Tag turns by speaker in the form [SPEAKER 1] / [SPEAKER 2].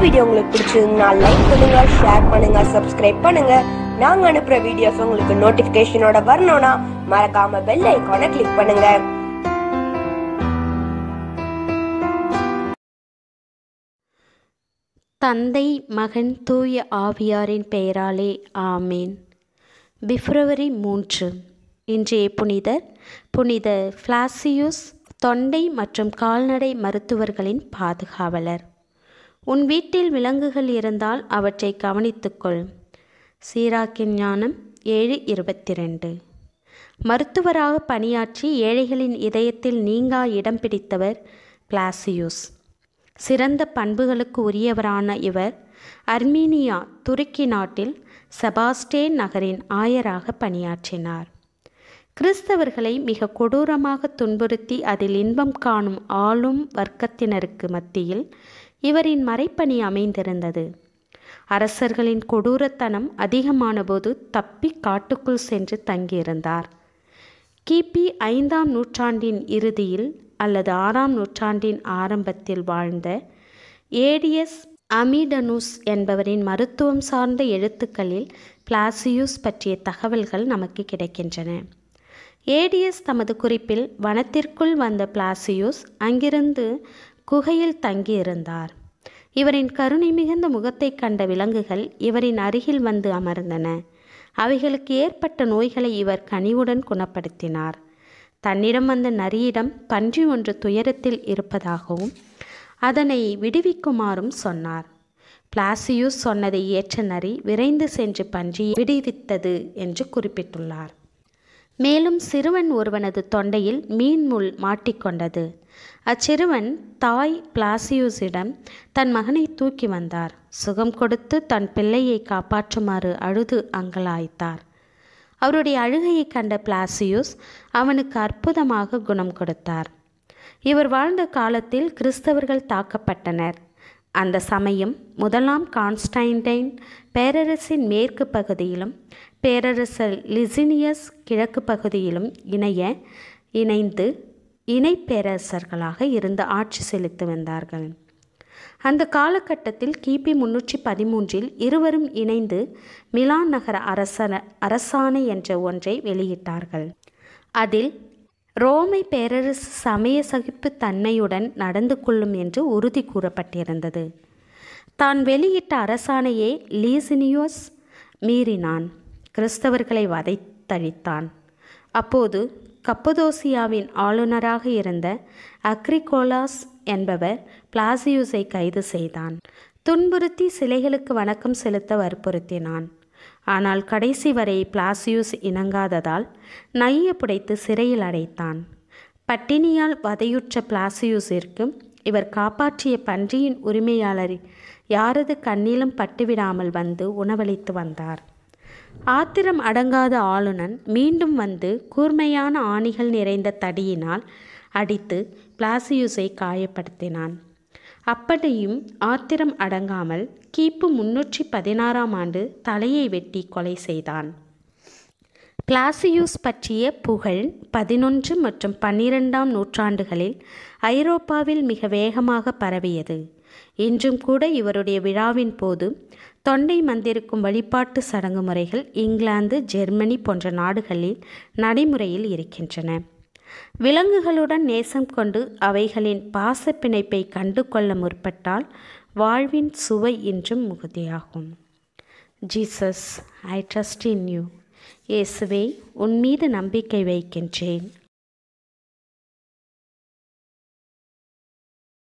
[SPEAKER 1] video உங்களுக்கு பிடிச்சிருந்தா like பண்ணுங்க ஷேர் பண்ணுங்க சப்ஸ்கிரைப் பண்ணுங்க நாங்க அனுப்புற வீடியோஸ் உங்களுக்கு நோட்டிபிகேஷனோட வரணும்னா மறக்காம பெல் ஐகானை கிளிக் பண்ணுங்க
[SPEAKER 2] தந்தை மகன் தூய ஆவியாரின் பெயராலே ஆமேன் பிப்ரவரி மூன்று இன்றைய புனிதர் புனித ஃப்ளாசியூஸ் தொண்டை மற்றும் கால்நடை மருத்துவர்களின் பாதுகாவலர் உன் வீட்டில் விலங்குகள் இருந்தால் அவற்றை கவனித்துக்கொள் சீராக்கின் ஞானம் ஏழு இருபத்தி ரெண்டு மருத்துவராக பணியாற்றி ஏழைகளின் இதயத்தில் நீங்கா இடம் பிடித்தவர் பிளாசியூஸ் சிறந்த பண்புகளுக்கு உரியவரான இவர் அர்மீனியா துருக்கி நாட்டில் செபாஸ்டேன் நகரின் ஆயராக பணியாற்றினார் கிறிஸ்தவர்களை மிக கொடூரமாக துன்புறுத்தி அதில் இன்பம் காணும் ஆளும் வர்க்கத்தினருக்கு மத்தியில் இவரின் மறைப்பணி அமைந்திருந்தது அரசர்களின் கொடூரத்தனம் அதிகமான போது தப்பி காட்டுக்குள் சென்று தங்கியிருந்தார் கிபி ஐந்தாம் நூற்றாண்டின் இறுதியில் அல்லது ஆறாம் நூற்றாண்டின் ஆரம்பத்தில் வாழ்ந்த ஏடிஎஸ் அமிடனுஸ் என்பவரின் மருத்துவம் சார்ந்த எழுத்துக்களில் பிளாசியூஸ் பற்றிய தகவல்கள் நமக்கு கிடைக்கின்றன ஏடிஎஸ் தமது குறிப்பில் வனத்திற்குள் வந்த பிளாசியூஸ் அங்கிருந்து குகையில் தங்கியிருந்தார் இவரின் கருணை மிகுந்த முகத்தை கண்ட விலங்குகள் இவரின் அருகில் வந்து அமர்ந்தன அவைகளுக்கு ஏற்பட்ட நோய்களை இவர் கனிவுடன் குணப்படுத்தினார் தன்னிடம் வந்த நரியிடம் பன்றி ஒன்று துயரத்தில் இருப்பதாகவும் அதனை விடுவிக்குமாறும் சொன்னார் பிளாசியூஸ் சொன்னதை ஏற்ற நரி விரைந்து சென்று பன்றியை விடுவித்தது என்று குறிப்பிட்டுள்ளார் மேலும் சிறுவன் ஒருவனது தொண்டையில் மீன் முள் மாட்டிக்கொண்டது அச்சிறுவன் தாய் பிளாசியூஸிடம் தன் மகனை தூக்கி வந்தார் சுகம் கொடுத்து தன் பிள்ளையை காப்பாற்றுமாறு அழுது அங்கலாய்த்தார் அவருடைய அழுகையை கண்ட பிளாசியூஸ் அவனுக்கு அற்புதமாக குணம் கொடுத்தார் இவர் வாழ்ந்த காலத்தில் கிறிஸ்தவர்கள் தாக்கப்பட்டனர் அந்த சமயம் முதலாம் கான்ஸ்டைன்டைன் பேரரசின் மேற்கு பகுதியிலும் பேரரசர் லிசினியஸ் கிழக்கு பகுதியிலும் இணைய இணைந்து இணை பேரரசர்களாக இருந்து ஆட்சி செலுத்தி வந்தார்கள் அந்த காலகட்டத்தில் கிபி முன்னூற்றி பதிமூன்றில் இருவரும் இணைந்து மிலான் நகர அரசன அரசாணை என்ற ஒன்றை வெளியிட்டார்கள் அதில் ரோமை பேரரசு சமய சகிப்பு தன்மையுடன் நடந்து கொள்ளும் என்று உறுதி கூறப்பட்டிருந்தது தான் வெளியிட்ட அரசாணையை லீசினியோஸ் மீறினான் கிறிஸ்தவர்களை வதைத்தழித்தான் அப்போது கப்பதோசியாவின் ஆளுநராக இருந்த அக்ரிகோலாஸ் என்பவர் பிளாசியூஸை கைது செய்தான் துன்புறுத்தி சிலைகளுக்கு வணக்கம் செலுத்த வற்புறுத்தினான் ஆனால் கடைசி வரை பிளாசியூஸ் இணங்காததால் நைய புடைத்து சிறையில் அடைத்தான் பட்டினியால் வதையுற்ற பிளாசியூஸிற்கு இவர் காப்பாற்றிய பன்றியின் உரிமையாளர் யாரது கண்ணிலும் பட்டுவிடாமல் வந்து உணவளித்து வந்தார் ஆத்திரம் அடங்காத ஆளுநன் மீண்டும் வந்து கூர்மையான ஆணிகள் நிறைந்த தடியினால் அடித்து பிளாசியூஸை காயப்படுத்தினான் அப்படியும் ஆத்திரம் அடங்காமல் கிபு முன்னூற்றி பதினாறாம் ஆண்டு தலையை வெட்டி கொலை செய்தான் பிளாசியூஸ் பற்றிய புகழ் பதினொன்று மற்றும் பன்னிரெண்டாம் நூற்றாண்டுகளில் ஐரோப்பாவில் மிக வேகமாக பரவியது இன்றும் கூட இவருடைய விழாவின் போது தொண்டை மந்திருக்கும் வழிபாட்டு சடங்கு முறைகள் இங்கிலாந்து ஜெர்மனி போன்ற நாடுகளில் நடைமுறையில் இருக்கின்றன விலங்குகளுடன் நேசம் கொண்டு அவைகளின் பாச பிணைப்பை கண்டு கொள்ள முற்பட்டால் வாழ்வின் சுவை இன்றும் முகுதியாகும் Jesus I trust in you இயேசுவே உன் மீது நம்பிக்கை வைக்கின்றேன்